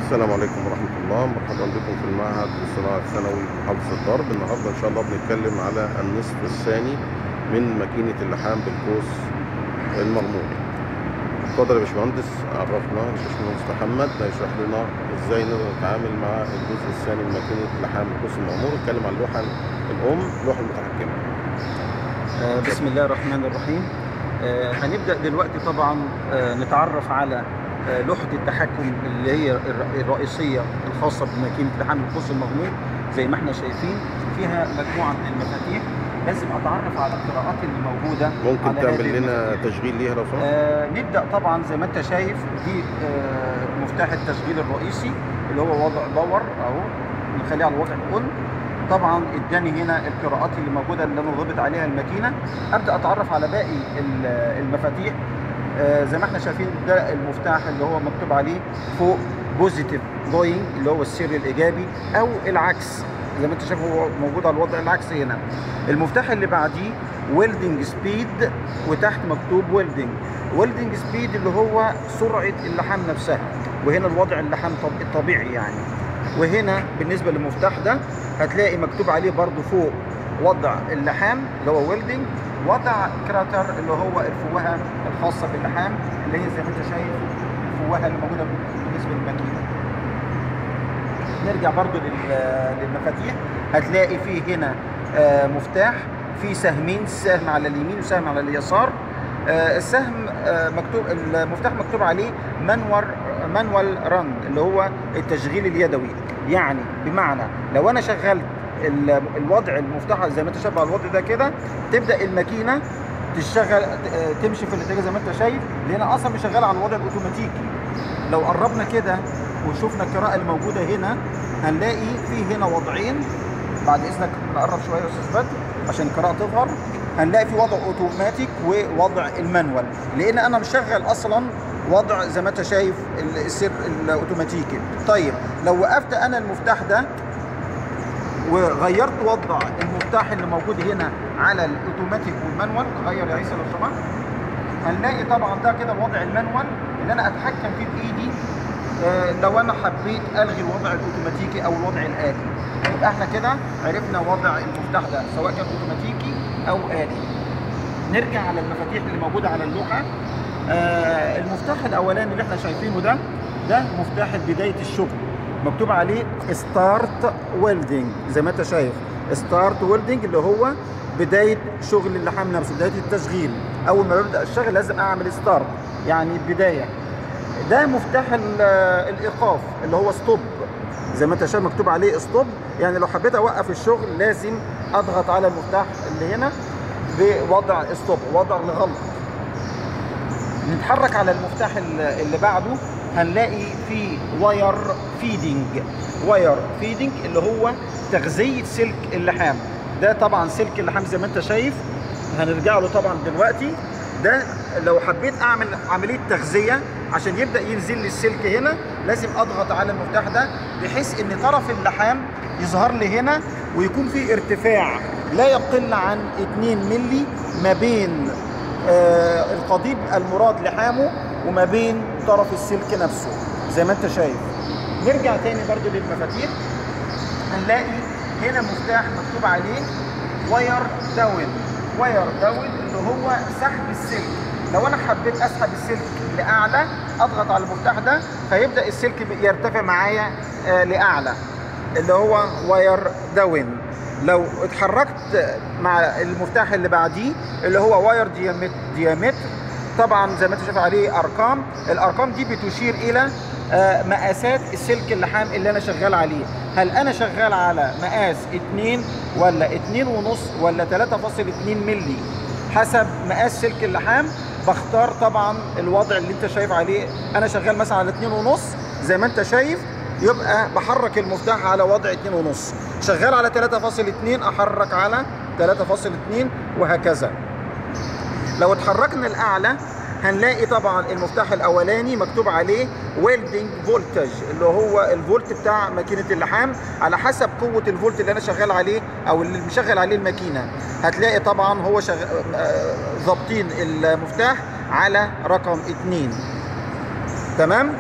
السلام عليكم ورحمة الله مرحبا بكم في المعهد للصناعة الثانوي محافظة الضرب النهاردة إن شاء الله بنتكلم على النصف الثاني من ماكينة اللحام بالقوس المغمور اتفضل يا باشمهندس عرفنا الباشمهندس محمد هيشرح لنا ازاي نقدر نتعامل مع الجزء الثاني من ماكينة اللحام بالقوس المغمور نتكلم عن اللوحة الأم اللوحة المتحكمة آه، بسم الله الرحمن الرحيم آه، هنبدأ دلوقتي طبعا آه، نتعرف على آه، لوحة التحكم اللي هي الر- الرئيسية الخاصة بماكينة لحام القوس المغمور زي ما احنا شايفين فيها مجموعة من المفاتيح لازم اتعرف على القراءات اللي موجودة ممكن على تعمل هذه لنا المفاتيح. تشغيل ليها لو سمحت آه نبدا طبعا زي ما انت شايف دي آه مفتاح التشغيل الرئيسي اللي هو وضع باور اهو نخليه على الوضع الاون طبعا اداني هنا القراءات اللي موجوده اللي انا ضابط عليها الماكينه ابدا اتعرف على باقي ال- المفاتيح آه زي ما احنا شايفين ده المفتاح اللي هو مكتوب عليه فوق بوزيتيف جوينج اللي هو السر الايجابي او العكس زي ما انت شايف هو موجود على الوضع العكسي هنا المفتاح اللي بعديه ويلدنج سبيد وتحت مكتوب ويلدنج ويلدنج سبيد اللي هو سرعه اللحام نفسها وهنا الوضع اللحام طب- الطبيعي يعني وهنا بالنسبه للمفتاح ده هتلاقي مكتوب عليه برضو فوق وضع اللحام اللي هو ويلدنج وضع كراتر اللي هو الفوهه الخاصه باللحام اللي هي زي ما انت شايف الفوهه اللي موجوده بالنسبه للماكينه نرجع برضو لل- للمفاتيح هتلاقي فيه هنا آه، مفتاح فيه سهمين سهم على اليمين وسهم على اليسار آه، السهم آه، مكتوب المفتاح مكتوب عليه مانوال مانوال رن اللي هو التشغيل اليدوي يعني بمعنى لو انا شغلت ال- الوضع المفتاح زي ما انت شايف على الوضع ده كده تبدا الماكينه تشتغل آه، تمشي في الاتجاه زي ما انت شايف لان اصلا مش شغاله على الوضع الاوتوماتيكي لو قربنا كده وشفنا القراءة اللي موجودة هنا هنلاقي في هنا وضعين بعد اذنك نقرب شوية يا استاذ بدر عشان القراءة تظهر هنلاقي في وضع اوتوماتيك ووضع المانوال لان انا مشغل اصلا وضع زي ما انت شايف ال- السر الاوتوماتيكي طيب لو وقفت انا المفتاح ده وغيرت وضع المفتاح اللي موجود هنا على الاوتوماتيك والمانوال غير يا عيسى لو سمحت هنلاقي طبعا ده كده الوضع المانوال اللي انا اتحكم فيه بايدي آه، لو انا حبيت الغي الوضع الاوتوماتيكي او الوضع الالي يبقى احنا كده عرفنا وضع المفتاح ده سواء كان اوتوماتيكي او الي نرجع على المفاتيح اللي موجوده على اللوحه آه، المفتاح الاولاني اللي احنا شايفينه ده ده مفتاح بدايه الشغل مكتوب عليه ستارت ويلدنج زي ما انت شايف ستارت ويلدنج اللي هو بدايه شغل اللحام نفسه بدايه التشغيل اول ما ببدا الشغل لازم اعمل ستارت يعني البدايه ده مفتاح ال- الايقاف اللي هو ستوب زي ما انت شايف مكتوب عليه ستوب يعني لو حبيت اوقف الشغل لازم اضغط على المفتاح اللي هنا بوضع ستوب وضع لغلط نتحرك على المفتاح ال- اللي بعده هنلاقي فيه واير فيدنج واير فيدنج اللي هو تغذية سلك اللحام ده طبعا سلك اللحام زي ما انت شايف هنرجع له طبعا دلوقتي ده لو حبيت اعمل عملية تغذية عشان يبدأ ينزل لي السلك هنا لازم اضغط على المفتاح ده بحيث ان طرف اللحام يظهر لي هنا ويكون في ارتفاع لا يقل عن 2 ملي ما بين آه، القضيب المراد لحامه وما بين طرف السلك نفسه زي ما انت شايف نرجع تاني برضو للمفاتيح هنلاقي هنا مفتاح مكتوب عليه واير داون واير داون اللي هو سحب السلك لو انا حبيت اسحب السلك لاعلى اضغط على المفتاح ده فيبدا السلك يرتفع معايا آه، لاعلى اللي هو واير داون لو اتحركت مع المفتاح اللي بعديه اللي هو واير ديامت- ديامتر طبعا زي ما انت شايف عليه ارقام الارقام دي بتشير الى آه، مقاسات السلك اللحام اللي انا شغال عليه هل انا شغال على مقاس 2 ولا 2 ونص ولا 3.2 ملي حسب مقاس سلك اللحام بختار طبعا الوضع اللي انت شايف عليه انا شغال مثلا على 2 ونص زي ما انت شايف يبقى بحرك المفتاح على وضع 2 ونص شغال على 3.2 احرك على 3.2 وهكذا لو اتحركنا الاعلى هنلاقي طبعا المفتاح الاولاني مكتوب عليه ويلدنج فولتج اللي هو الفولت بتاع ماكينه اللحام على حسب قوه الفولت اللي انا شغال عليه او اللي مشغل عليه الماكينه هتلاقي طبعا هو شغ... آه، ظابطين المفتاح على رقم 2 تمام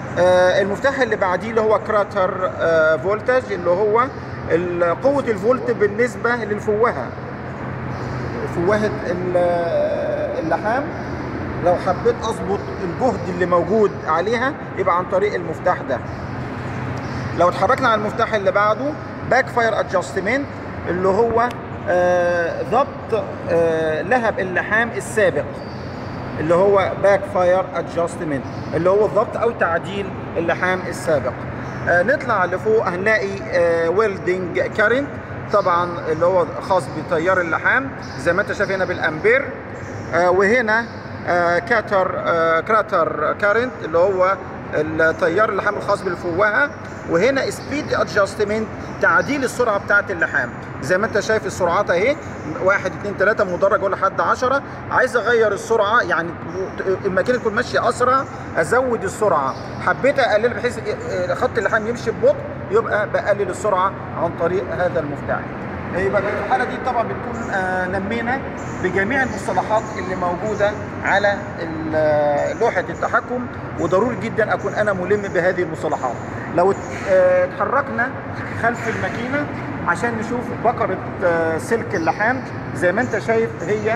آه، المفتاح اللي بعديه اللي هو كراتر آه، فولتاج اللي هو ال- قوه الفولت بالنسبه للفوهه فوهه ال- اللحام لو حبيت اظبط الجهد اللي موجود عليها يبقى عن طريق المفتاح ده لو اتحركنا على المفتاح اللي بعده باك فاير ادجستمنت اللي هو آه، ضبط آه، لهب اللحام السابق اللي هو باك فاير ادجستمنت اللي هو الضبط او تعديل اللحام السابق آه، نطلع لفوق هنلاقي ويلدنج كارنت طبعا اللي هو خاص بتيار اللحام زي ما انت شايف هنا بالامبير آه، وهنا آه، كاتر آه، كراتر كارنت اللي هو التيار اللحام الخاص بالفوهه وهنا سبيد ادجستمنت تعديل السرعه بتاعه اللحام زي ما انت شايف السرعات اهي 1 2 3 مدرج ولا لحد 10 عايز اغير السرعه يعني الماكينه تكون ماشيه اسرع ازود السرعه حبيت اقلل بحيث خط اللحام يمشي ببطء يبقى بقلل السرعه عن طريق هذا المفتاح يبقى في الحاله دي طبعا بتكون آه، نمينا بجميع المصطلحات اللي موجوده على ال- لوحه التحكم وضروري جدا اكون انا ملم بهذه المصطلحات لو ات- آه، اتحركنا خلف الماكينه عشان نشوف بقره آه، سلك اللحام زي ما انت شايف هي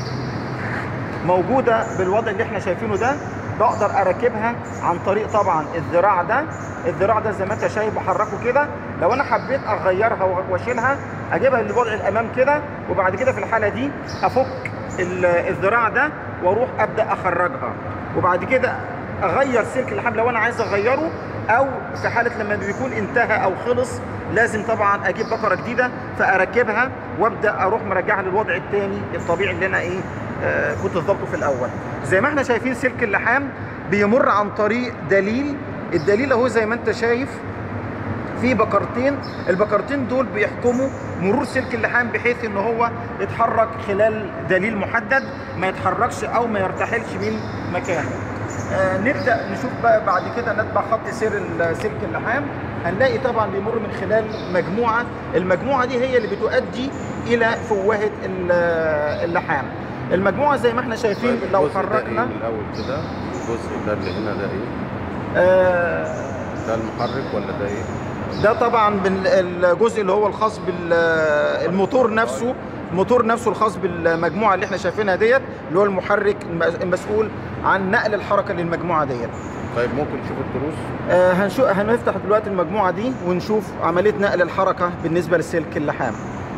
موجوده بالوضع اللي احنا شايفينه ده بقدر اركبها عن طريق طبعا الذراع ده الذراع ده زي ما انت شايف بحركه كده لو انا حبيت اغيرها واشيلها اجيبها للوضع الامام كده وبعد كده في الحاله دي افك ال- الذراع ده واروح ابدا اخرجها وبعد كده اغير سلك اللحام لو انا عايز اغيره او في حاله لما بيكون انتهى او خلص لازم طبعا اجيب بقره جديده فاركبها وابدا اروح مرجعها للوضع الثاني الطبيعي اللي انا ايه آه كنت ظابطه في الاول زي ما احنا شايفين سلك اللحام بيمر عن طريق دليل الدليل اهو زي ما انت شايف في بكرتين البكرتين دول بيحكموا مرور سلك اللحام بحيث ان هو يتحرك خلال دليل محدد ما يتحركش او ما يرتحلش من مكانه آه نبدا نشوف بقى بعد كده نتبع خط سير ال- سلك اللحام هنلاقي طبعا بيمر من خلال مجموعه المجموعه دي هي اللي بتؤدي الى فوهه ال- اللحام المجموعه زي ما احنا شايفين طيب لو الجزء ده إيه حركنا من الاول كده الجزء ده اللي هنا ده ايه آه ده المحرك ولا ده ايه ده طبعا بال- الجزء اللي هو الخاص بالموتور نفسه الموتور نفسه الخاص بالمجموعه اللي احنا شايفينها ديت اللي هو المحرك الم- المسؤول عن نقل الحركه للمجموعه ديت طيب ممكن نشوف التروس آه هنشوف هنفتح دلوقتي المجموعه دي ونشوف عمليه نقل الحركه بالنسبه لسلك اللحام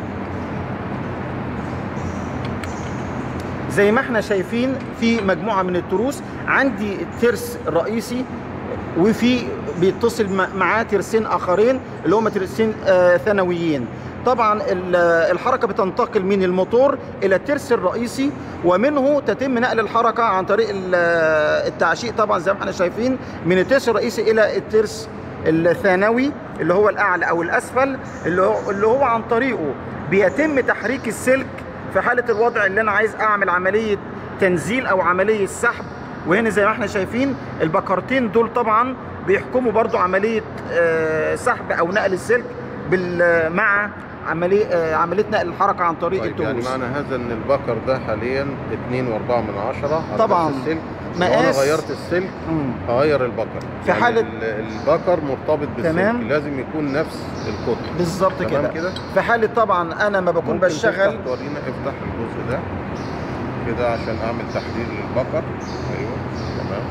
زي ما احنا شايفين في مجموعه من التروس عندي ترس رئيسي وفي بيتصل م- معاه ترسين اخرين اللي هم ترسين آه ثانويين طبعا ال- الحركه بتنتقل من الموتور الى الترس الرئيسي ومنه تتم نقل الحركه عن طريق ال- التعشيق طبعا زي ما احنا شايفين من الترس الرئيسي الى الترس الثانوي اللي هو الاعلى او الاسفل اللي هو اللي هو عن طريقه بيتم تحريك السلك في حاله الوضع اللي انا عايز اعمل عمليه تنزيل او عمليه سحب وهنا زي ما احنا شايفين البكرتين دول طبعا بيحكموا برضو عمليه آه، سحب او نقل السلك بال- مع عمليه آه، عمليه نقل الحركه عن طريق طيب يعني التروس معنى هذا ان البكر ده حاليا 2 و4 من عشرة على طبعاً. نفس السلك لو انا مقاس- غيرت السلك مم. هغير البكر في يعني حالة- ال- البكر مرتبط بالسلك تمام. لازم يكون نفس القطر بالظبط تمام كده كده في حاله طبعا انا ما بكون ممكن بشتغل تفتح تورينا افتح الجزء ده كده عشان اعمل تحرير للبكر ايوه تمام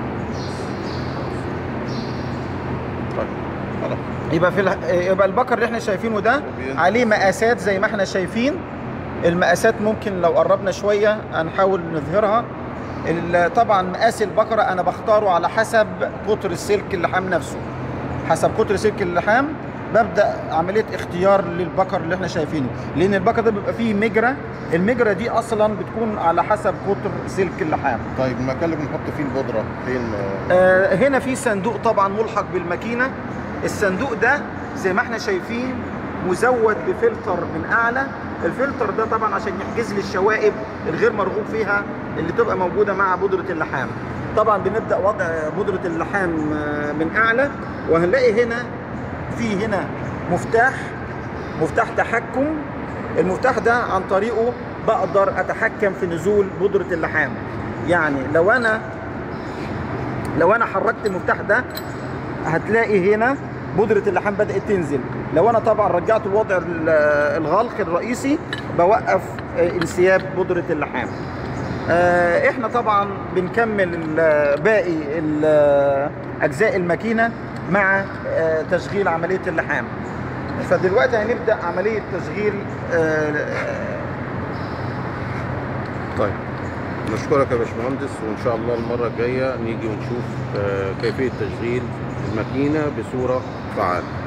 طيب خلاص يبقى في الح- يبقى البكر اللي احنا شايفينه ده وبين- عليه مقاسات زي ما احنا شايفين المقاسات ممكن لو قربنا شويه هنحاول نظهرها ال- طبعا مقاس البكره انا بختاره على حسب قطر السلك اللحام نفسه حسب قطر سلك اللحام ببدا عمليه اختيار للبكر اللي احنا شايفينه لان البكر ده بيبقى فيه مجرى المجرى دي اصلا بتكون على حسب قطر سلك اللحام طيب المكان اللي بنحط فيه البودره فين آه، هنا في صندوق طبعا ملحق بالماكينه الصندوق ده زي ما احنا شايفين مزود بفلتر من اعلى الفلتر ده طبعا عشان يحجز لي الشوائب الغير مرغوب فيها اللي تبقى موجوده مع بودره اللحام طبعا بنبدا وضع بودره اللحام آه، من اعلى وهنلاقي هنا في هنا مفتاح مفتاح تحكم المفتاح ده عن طريقه بقدر اتحكم في نزول بودره اللحام يعني لو انا لو انا حركت المفتاح ده هتلاقي هنا بودرة اللحام بدأت تنزل لو انا طبعا رجعت الوضع ال- الغلق الرئيسي بوقف آه، انسياب بودرة اللحام آه، احنا طبعا بنكمل ال- باقي ال- اجزاء الماكينه مع آه، تشغيل عمليه اللحام فدلوقتي هنبدا عمليه تشغيل آه، طيب نشكرك يا باشمهندس وان شاء الله المره الجايه نيجي ونشوف آه، كيفيه تشغيل الماكينه بصوره فعاله